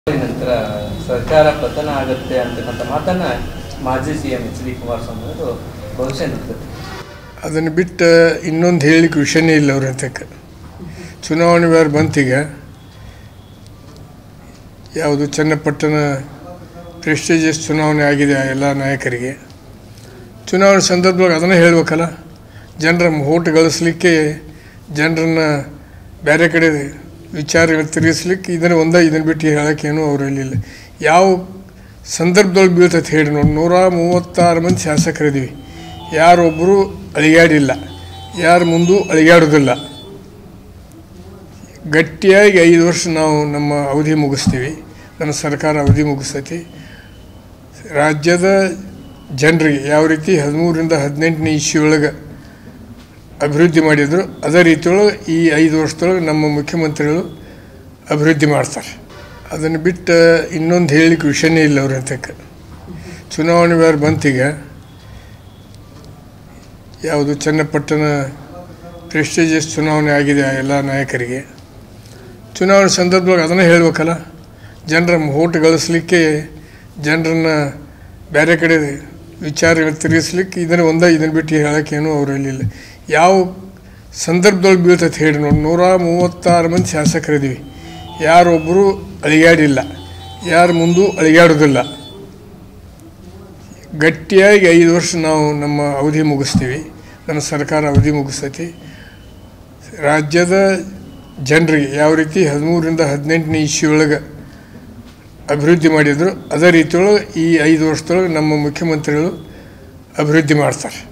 ನಂತರ ಸರ್ಕಾರ ಪತನ ಆಗುತ್ತೆ ಅಂತಕ್ಕಂಥ ಮಾತನ್ನ ಮಾಜಿ C M H D Kumaraswamy ಅವರು ಭವಿಷ್ಯ ನುಡಿದ್ರು ಅದನ್ನು ಬಿಟ್ಟು ಇನ್ನೊಂದು ಹೇಳಲಿಕ್ಕೆ ವಿಷಯನೇ ಇಲ್ಲ ಅವ್ರ ಹತ್ತಕ್ಕೆ ಚುನಾವಣೆ ಬೇರೆ ಬಂತೀಗ ಯಾವುದು ಚನ್ನಪಟ್ಟಣ ಪ್ರೆಸ್ಟೀಜಿಯಸ್ ಚುನಾವಣೆ ಆಗಿದೆ ಆ ಎಲ್ಲ ನಾಯಕರಿಗೆ ಚುನಾವಣೆ ಸಂದರ್ಭದೊಳಗೆ ಅದನ್ನೇ ಹೇಳ್ಬೇಕಲ್ಲ ಜನರ ಓಟ್ ಗಳಿಸ್ಲಿಕ್ಕೆ ಜನರನ್ನ ಬೇರೆ ಕಡೆ ವಿಚಾರಗಳು ತಿರುಗಿಸ್ಲಿಕ್ಕೆ ಇದನ್ನು ಒಂದೇ ಇದನ್ನು ಬಿಟ್ಟು ಹೇಳೋಕ್ಕೇನು ಅವರಲ್ಲಿಲ್ಲ ಯಾವ ಸಂದರ್ಭದೊಳಗೆ ಬೀಳ್ತೈತೆ ಹೇಳಿ ನೋಡಿ ನೂರ ಮೂವತ್ತಾರು ಮಂದಿ ಶಾಸಕರಿದ್ದೀವಿ ಯಾರೊಬ್ಬರು ಅಳಿಗಾಡಿಲ್ಲ ಯಾರ ಮುಂದೂ ಅಳಿಗಾಡೋದಿಲ್ಲ ಗಟ್ಟಿಯಾಗಿ ಐದು ವರ್ಷ ನಾವು ನಮ್ಮ ಅವಧಿ ಮುಗಿಸ್ತೀವಿ ನಮ್ಮ ಸರ್ಕಾರ ಅವಧಿ ಮುಗಿಸ್ತೈತಿ ರಾಜ್ಯದ ಜನರಿಗೆ ಯಾವ ರೀತಿ ಹದಿಮೂರರಿಂದ ಹದಿನೆಂಟನೇ ಇಸ್ವಿಯೊಳಗೆ ಅಭಿವೃದ್ಧಿ ಮಾಡಿದ್ರು ಅದೇ ರೀತಿಯೊಳಗೆ ಈ ಐದು ವರ್ಷದೊಳಗೆ ನಮ್ಮ ಮುಖ್ಯಮಂತ್ರಿಗಳು ಅಭಿವೃದ್ಧಿ ಮಾಡ್ತಾರೆ ಅದನ್ನು ಬಿಟ್ಟು ಇನ್ನೊಂದು ಹೇಳಲಿಕ್ಕೆ ವಿಷಯನೇ ಇಲ್ಲ ಅವ್ರ ಹತ್ತಕ್ಕೆ ಚುನಾವಣೆ ಬೇರೆ ಬಂತೀಗ ಯಾವುದು ಚನ್ನಪಟ್ಟಣ ಪ್ರೆಸ್ಟೀಜಿಯಸ್ ಚುನಾವಣೆ ಆಗಿದೆ ಆ ಎಲ್ಲ ನಾಯಕರಿಗೆ ಚುನಾವಣೆ ಸಂದರ್ಭದೊಳಗೆ ಅದನ್ನೇ ಹೇಳ್ಬೇಕಲ್ಲ ಜನರ ಓಟ್ ಗಳಿಸ್ಲಿಕ್ಕೆ ಜನರನ್ನ ಬೇರೆ ಕಡೆ ವಿಚಾರಗಳು ತಿರುಗಿಸ್ಲಿಕ್ಕೆ ಇದನ್ನು ಒಂದೇ ಇದನ್ನು ಬಿಟ್ಟು ಹೇಳೋಕ್ಕೇನು ಅವರಲ್ಲಿಲ್ಲ ಯಾವ ಸಂದರ್ಭದೊಳಗೆ ಬೀಳ್ತೈತೆ ಹೇಳಿ ನೋಡಿ ನೂರ ಮೂವತ್ತಾರು ಮಂದಿ ಶಾಸಕರಿದ್ದೀವಿ ಯಾರೊಬ್ಬರು ಅಳಿಗಾಡಿಲ್ಲ ಯಾರ ಮುಂದೂ ಅಳಿಗಾಡೋದಿಲ್ಲ ಗಟ್ಟಿಯಾಗಿ ಐದು ವರ್ಷ ನಾವು ನಮ್ಮ ಅವಧಿ ಮುಗಿಸ್ತೀವಿ ನಮ್ಮ ಸರ್ಕಾರ ಅವಧಿ ಮುಗಿಸ್ತೈತಿ ರಾಜ್ಯದ ಜನರಿಗೆ ಯಾವ ರೀತಿ ಹದಿಮೂರರಿಂದ ಹದಿನೆಂಟನೇ ಇಸ್ವಿಯೊಳಗೆ ಅಭಿವೃದ್ಧಿ ಮಾಡಿದ್ರು ಅದೇ ರೀತಿಯೊಳಗೆ ಈ ಐದು ವರ್ಷದೊಳಗೆ ನಮ್ಮ ಮುಖ್ಯಮಂತ್ರಿಗಳು ಅಭಿವೃದ್ಧಿ ಮಾಡ್ತಾರೆ